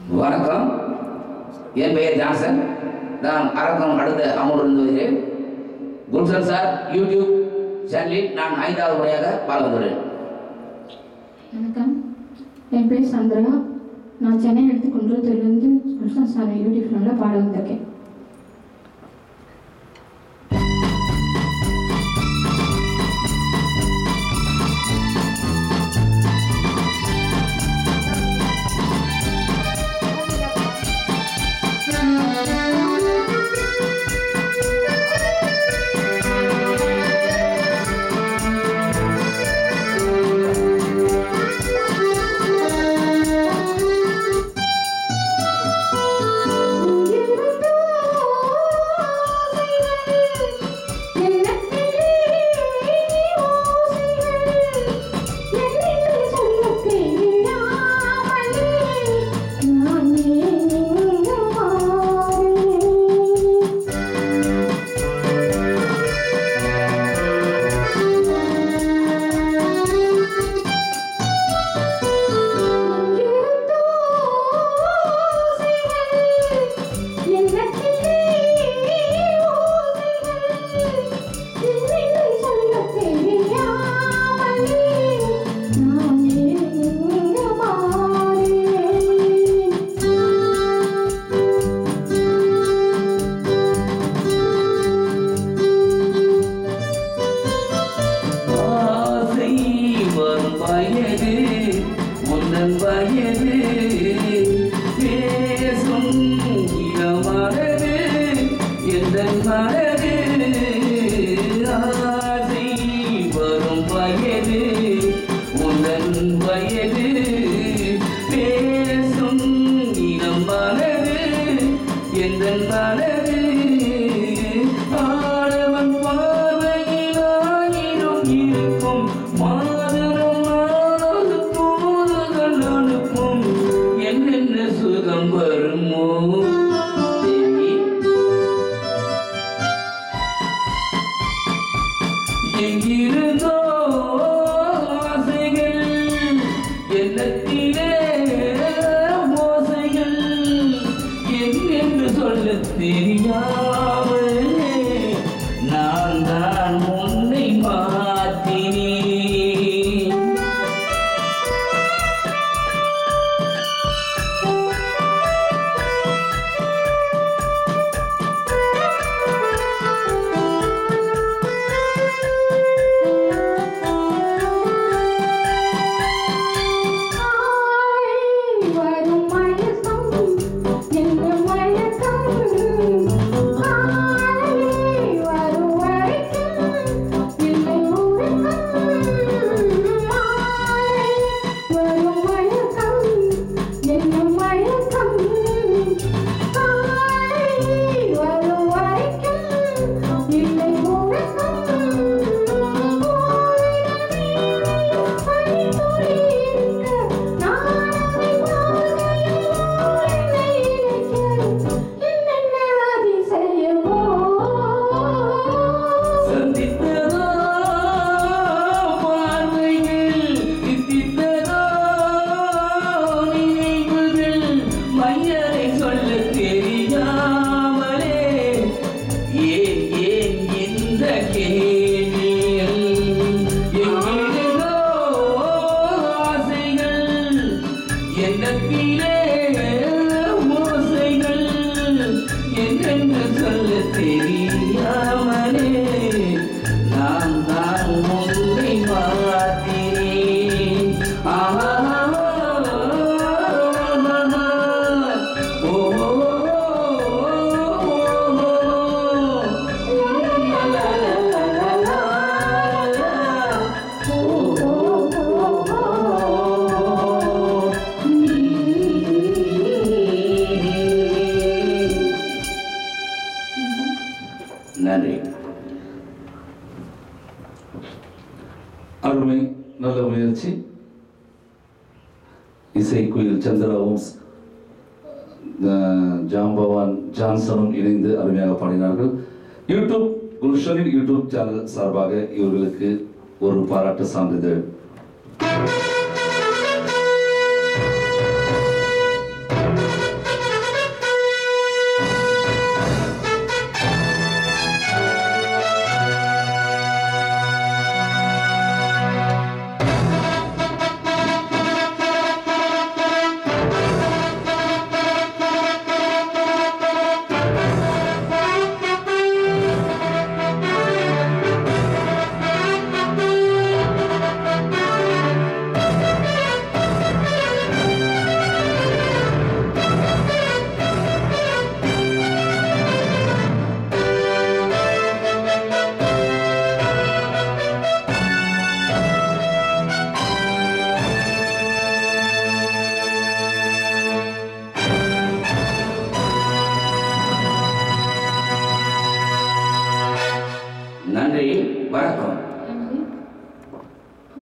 வணக்கம் என் பெயர் ஜான்சன் நான் அரக்கம் அடுத்த அமர்ந்து வருகிறேன் குல்சன் சார் யூடியூப் சேனலில் நான் ஐந்தாவது முறையாக பால்கொண்டுள்ளேன் வணக்கம் என் பேர் சந்திரா நான் சென்னை எடுத்து குன்றத்தூர்லேருந்து குல்சன் சார் யூடியூப் சேனலில் பாட வந்திருக்கேன் ஆசை வரும் வயது உந்தன் வயது பேசும் இளமனது எந்த மனது ஆசை வரும் வயது உந்தன் வயது பேசும் இளம் மனது எந்த மனது ஆடவன் பார்வையில் ஆயிரம் இருக்கும் மாதரம் நானது தூதுகள் அனுப்பும் என்னென்ன சுகம் வருமோ தேவி எங்கிருந்தோ ஆசைகள் எண்ணத்திலே மோசைகள் என்னென்று சொல்ல தெரியாமலே நான் தான் உன்னை மாற்றினேன் வரும் மயக்கம் என்ற மயக்கம் காலையே வரும் வரைக்கும் இல்லை உறக்கம் மாலை வரும் மயக்கம் என்ற மயக்கம் காலையே வரும் வரைக்கும் இல்லை உறக்கம் சந்தித்ததோ பார்வைகள் தித்தித்ததோ நினைவுகள் மையரை சொல்ல தெரியாமலே ஏன் ஏன் இந்த கேள்வி எங்கிருந்தோ ஆசைகள் எண்ணத்திலே ஓசைகள் என்னென்று சொல்ல தெரியாமலே நான் தான் உன்னை மாற்றினேன் ஆஹா ஓ நன்றி அருமை நல்ல முயற்சி இசைக்குயில் சந்திராவும் அஹ், ஜாம்பவான் ஜான்சனும் இணைந்து அருமையாக பாடினார்கள் யூடியூப் குல்ஷனின் யூடியூப் சேனல் சார்பாக இவர்களுக்கு ஒரு பாராட்டு சான்றிதழ்